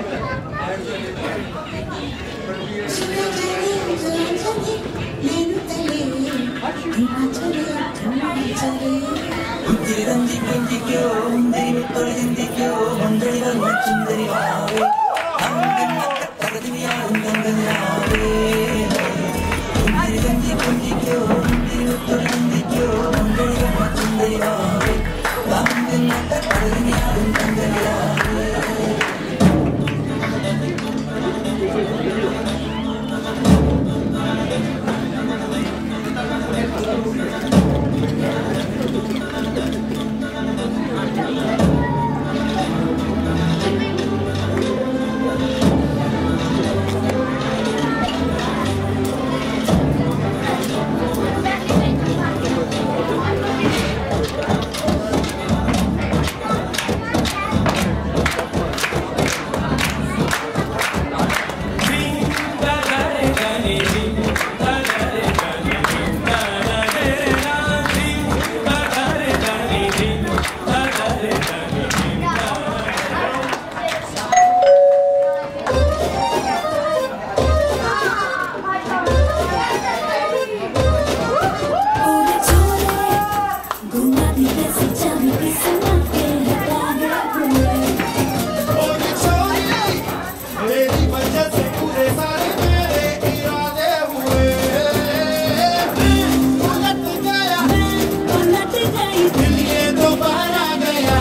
തിരുതന്തി കൊഞ്ചിക്കോ മുന്തിരി തൊഴിലിന്തിക്കോ മന്ത്രികൾ മച്ചുന്തരി വാവേ അങ്കിന്നത്തെ പകുതിയാളും തങ്കനാവേ തിരുതന്തി കൊഞ്ചിക്കോ മുന്തിരി തൊഴിലിന്തിക്കോ മന്ത്രികൾ മച്ചുന്തരി വാവേ അങ്കിന്നത്തെ പകുതിയാളും തങ്കനാവേ मेरी वजह से पूरे सारे मेरे इरादे हुए उलट गया दिल ये दोबारा गया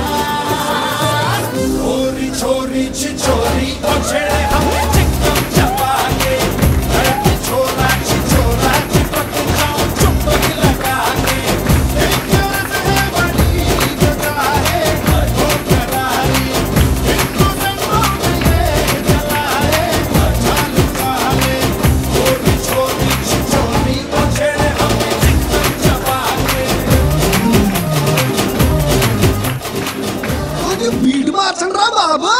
छोरी छोरी छिछोरी और छेड़े हमें चिकन चबा के लड़की छोरा छिछोरा चिपक जाओ चुप लगा के एक प्यार से बड़ी जगह है हो करारी इनको संभव नहीं जलाए चालू काले छोरी छोरी छिछोरी और छेड़े हमें चिकन चबा के బీట్ మార్చండి రా బాబా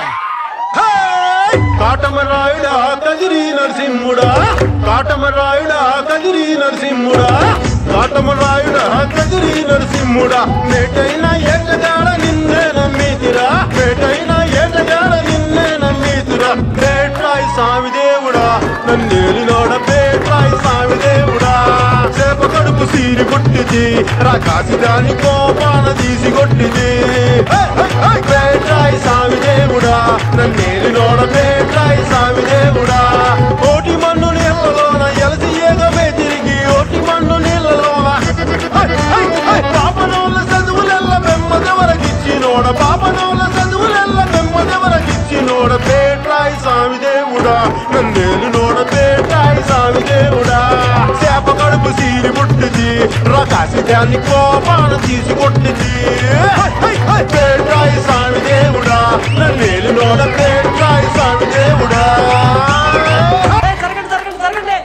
కాటమరాయుడా కదిరి నరసింహుడా కాటమరాయుడా కదిరి నరసింహుడా కాటమరాయుడా కదిరి నరసింహుడా మేటైన ఏటగాడ నిన్నే నమ్మితిరా మేటైన ఏటగాడ నిన్నే నమ్మితిరా పేట్రాయి స్వామి దేవుడా నన్నేలినోడ పేట్రాయి స్వామి దేవుడా చేప కడుపు సీరి పుట్టిది రాకాసి దాని కోపాన తీసి కొట్టిది పేట్రాయి స్వామి దేవుడా నన్నేలినోడ పేట్రాయి స్వామి దేవుడా ఓటి మన్ను నీళ్ళలోన ఎలసి ఏగమే తిరిగి ఓటి మన్ను నీళ్ళలోన పాపనోళ్ళ చదువులెల్ల మెమ్మదెవరకిచ్చినోడ పాపనోళ్ళ చదువులెల్ల మెమ్మదెవరకిచ్చినోడ పేట్రాయి స్వామి దేవుడా నన్నేలు నోడ పేట్రాయి స్వామి దేవుడా చేప కడుపు సీరి పుట్టిది రకాసి దాన్ని కోపాన తీసి కొట్టిది పేట్రాయి స్వామి దేవుడా నన్నేలు నోడ పేట్రాయి స్వామి దేవుడా జరగండి జరగండి జరగండి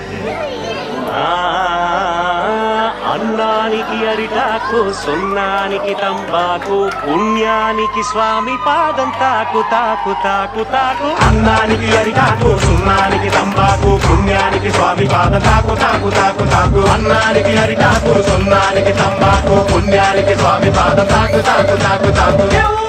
అన్నానికి అరిటాకు సున్నానికి తంబాకు పుణ్యానికి స్వామి పాదం తాకు తాకు తాకు తాకు అన్నానికి అరిటాకు సున్నానికి తంబాకు పుణ్యానికి స్వామి పాదం తాకు తాకు తాకు తాకు అన్నానికి అరిటాకు సున్నానికి తంబాకు పుణ్యానికి స్వామి పాదం తాకు తాకు తాకు తాకు